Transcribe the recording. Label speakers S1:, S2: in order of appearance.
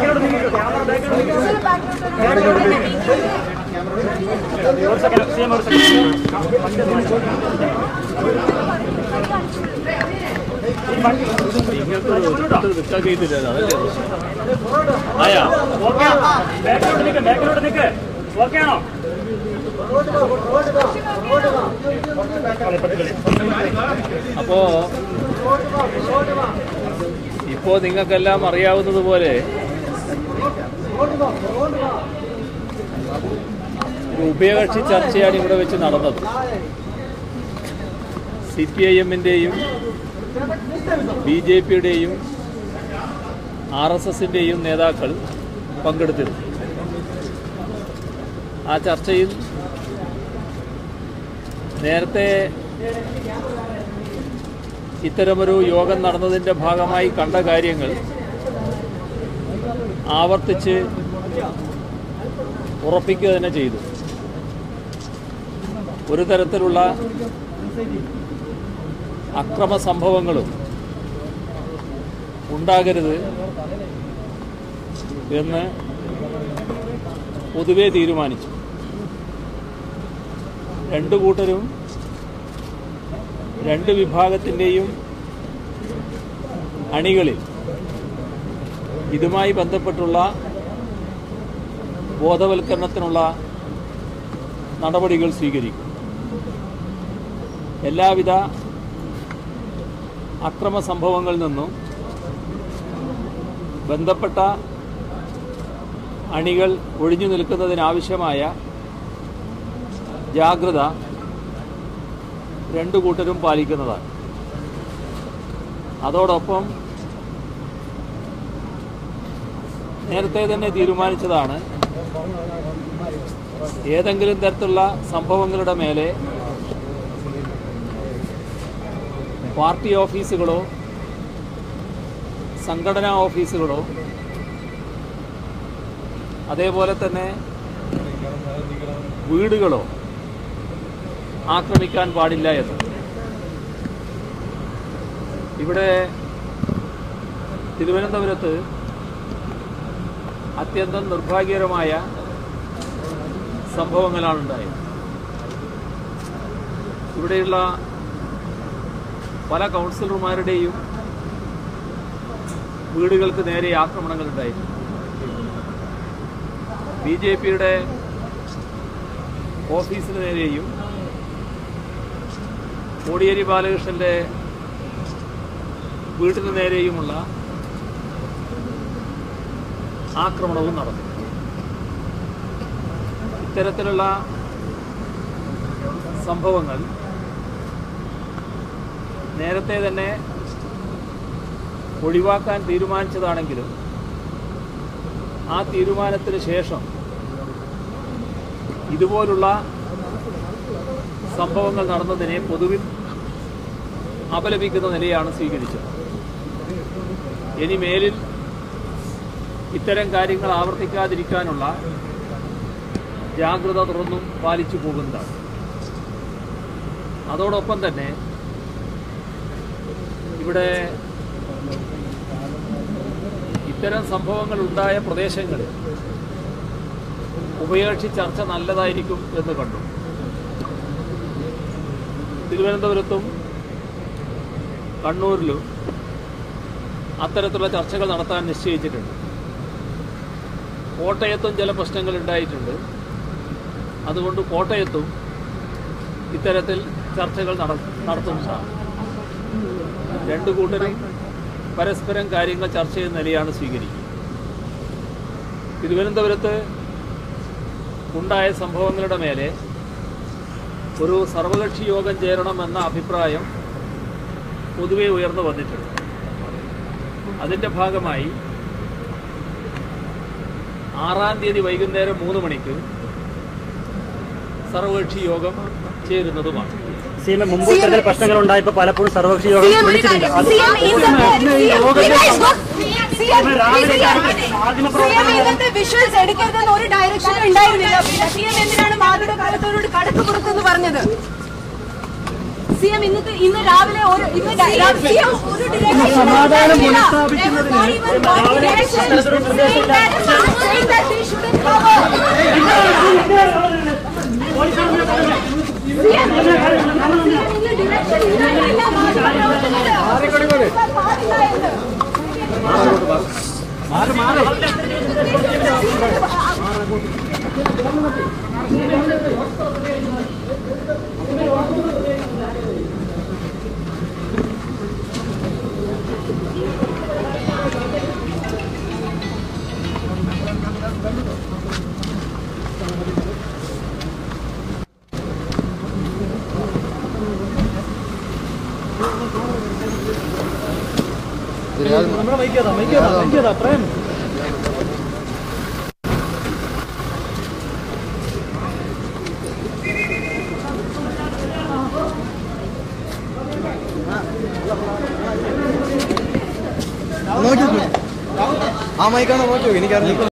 S1: ആയാ ഓക്കെ ബാക്കിലോട്ട് നിൽക്ക് ബാക്കിലോട്ട് നിൽക്ക് ഓക്കെ ആണോ
S2: അപ്പോ ഇപ്പോ നിങ്ങൾക്കെല്ലാം അറിയാവുന്നതുപോലെ ഒരു ഉഭയകക്ഷി ചർച്ചയാണ് ഇവിടെ വെച്ച് നടന്നത് സി പി ഐ എമ്മിൻ്റെയും ബി ജെ പിയുടെയും ആർ എസ് എസിൻ്റെയും നേതാക്കൾ പങ്കെടുത്തിരുന്നു ആ ചർച്ചയിൽ നേരത്തെ ഇത്തരമൊരു യോഗം നടന്നതിൻ്റെ ഭാഗമായി കണ്ട കാര്യങ്ങൾ ആവർത്തിച്ച് ഉറപ്പിക്കുക തന്നെ ചെയ്തു ഒരു തരത്തിലുള്ള അക്രമ സംഭവങ്ങളും ഉണ്ടാകരുത് എന്ന് പൊതുവെ തീരുമാനിച്ചു രണ്ടു കൂട്ടരും രണ്ട് വിഭാഗത്തിൻ്റെയും അണികളിൽ ഇതുമായി ബന്ധപ്പെട്ടുള്ള ബോധവൽക്കരണത്തിനുള്ള നടപടികൾ സ്വീകരിക്കും എല്ലാവിധ അക്രമ സംഭവങ്ങളിൽ നിന്നും ബന്ധപ്പെട്ട അണികൾ ഒഴിഞ്ഞു നിൽക്കുന്നതിനാവശ്യമായ ജാഗ്രത രണ്ടു കൂട്ടരും പാലിക്കുന്നതാണ് അതോടൊപ്പം നേരത്തെ തന്നെ തീരുമാനിച്ചതാണ് ഏതെങ്കിലും തരത്തിലുള്ള സംഭവങ്ങളുടെ മേലെ പാർട്ടി ഓഫീസുകളോ സംഘടനാ ഓഫീസുകളോ അതേപോലെ തന്നെ വീടുകളോ ആക്രമിക്കാൻ പാടില്ല എന്ന് ഇവിടെ തിരുവനന്തപുരത്ത് അത്യന്തം നിർഭാഗ്യകരമായ സംഭവങ്ങളാണ് ഉണ്ടായത് ഇവിടെയുള്ള പല കൗൺസിലർമാരുടെയും വീടുകൾക്ക് നേരെ ആക്രമണങ്ങൾ ഉണ്ടായിരുന്നു ബി ജെ പിയുടെ ഓഫീസിന് നേരെയും കോടിയേരി ബാലകൃഷ്ണന്റെ വീട്ടിന് നേരെയുമുള്ള ആക്രമണവും നടന്നു ഇത്തരത്തിലുള്ള സംഭവങ്ങൾ നേരത്തെ തന്നെ ഒഴിവാക്കാൻ തീരുമാനിച്ചതാണെങ്കിലും ആ തീരുമാനത്തിന് ശേഷം ഇതുപോലുള്ള സംഭവങ്ങൾ നടന്നതിനെ പൊതുവിൽ അപലപിക്കുന്ന നിലയാണ് സ്വീകരിച്ചത് ഇനി മേലിൽ ഇത്തരം കാര്യങ്ങൾ ആവർത്തിക്കാതിരിക്കാനുള്ള ജാഗ്രത തുറന്നും പാലിച്ചു പോകുന്നതാണ് അതോടൊപ്പം തന്നെ ഇവിടെ ഇത്തരം സംഭവങ്ങൾ ഉണ്ടായ പ്രദേശങ്ങളിൽ ഉഭയകക്ഷി ചർച്ച നല്ലതായിരിക്കും എന്ന് കണ്ടു തിരുവനന്തപുരത്തും കണ്ണൂരിലും അത്തരത്തിലുള്ള ചർച്ചകൾ നടത്താൻ നിശ്ചയിച്ചിട്ടുണ്ട് കോട്ടയത്തും ചില പ്രശ്നങ്ങൾ ഉണ്ടായിട്ടുണ്ട് അതുകൊണ്ട് കോട്ടയത്തും ഇത്തരത്തിൽ ചർച്ചകൾ നട നടത്തുന്നതാണ് രണ്ടു കൂട്ടരും പരസ്പരം കാര്യങ്ങൾ ചർച്ച ചെയ്യുന്ന നിലയാണ് സ്വീകരിക്കുക തിരുവനന്തപുരത്ത് ഉണ്ടായ സംഭവങ്ങളുടെ മേലെ ഒരു സർവകക്ഷി യോഗം ചേരണമെന്ന അഭിപ്രായം പൊതുവെ ഉയർന്നു വന്നിട്ടുണ്ട് അതിൻ്റെ ഭാഗമായി ആറാം തീയതി വൈകുന്നേരം മൂന്ന് മണിക്ക് സർവകക്ഷി യോഗം ചേരുന്നതുമാണ്
S1: സി എം മുമ്പ് ഇത്തരത്തിൽ പ്രശ്നങ്ങൾ ഉണ്ടായപ്പോൾ പലപ്പോഴും സർവകക്ഷി യോഗം വിളിച്ചിട്ടുണ്ട് അത്
S3: വിഷ്വൽസ് എടുക്കരുതെന്ന് ഒരു ഡയറക്ഷൻ ഉണ്ടായിരുന്നില്ല സി എം എന്തിനാണ് മാതൃക കാലത്തോട് കടക്ക് പുറത്തെന്ന് പറഞ്ഞത് സി എം ഇന്നത്തെ ഇന്ന് രാവിലെ ഒരു ഇന്ന് ഡ- രാ- CM ഒരു direction
S1: സമാധാനം
S3: ഇല്ല.
S1: പുനഃസ്ഥാപിക്കുന്നതിന്
S3: There was not even one direction saying that- saying that they shouldn't cover. CM ഇന്ന് direction ഇല്ലാതെയല്ല മാധ്യമപ്രവർത്തകര്. പാടില്ല എന്ന്.
S4: നോക്കി ആ മൈക്കാണോ നോക്കിയോ എനിക്കറിയില്ല